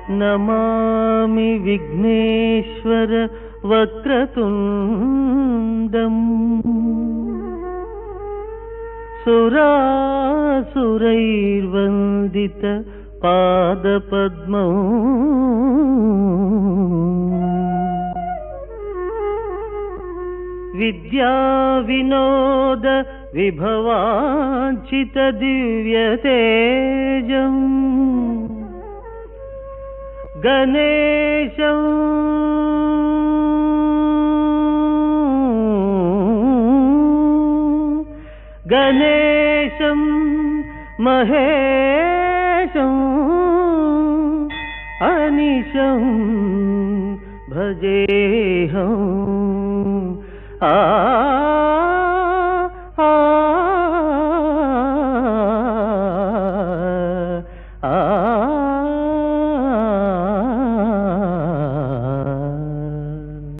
నమామి విఘ్నేశ్వర వక్రతుండం సురాసురైర్వందిత పాదపద్మౌ విద్యా వినోద విభవాంచిత దివ్యతేజం గణేశం గణేశం మహేశం అనిశం భజేహం ఆ